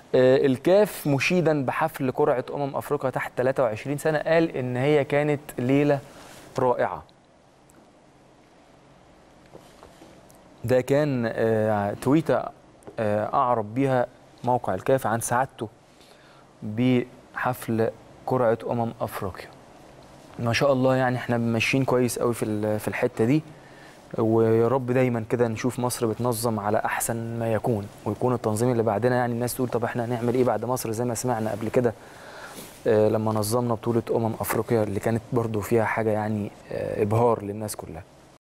آه، الكاف مشيدا بحفل قرعه امم افريقيا تحت 23 سنه قال ان هي كانت ليله رائعه ده كان آه، تويته آه، اعرب بيها موقع الكاف عن سعادته بحفل قرعه امم افريقيا ما شاء الله يعني احنا ماشيين كويس قوي في ال- في الحته دي ويا رب دايما كده نشوف مصر بتنظم على احسن ما يكون ويكون التنظيم اللي بعدنا يعني الناس تقول طب احنا هنعمل ايه بعد مصر زي ما سمعنا قبل كده آه، لما نظمنا بطوله امم افريقيا اللي كانت برضو فيها حاجه يعني آه، ابهار للناس كلها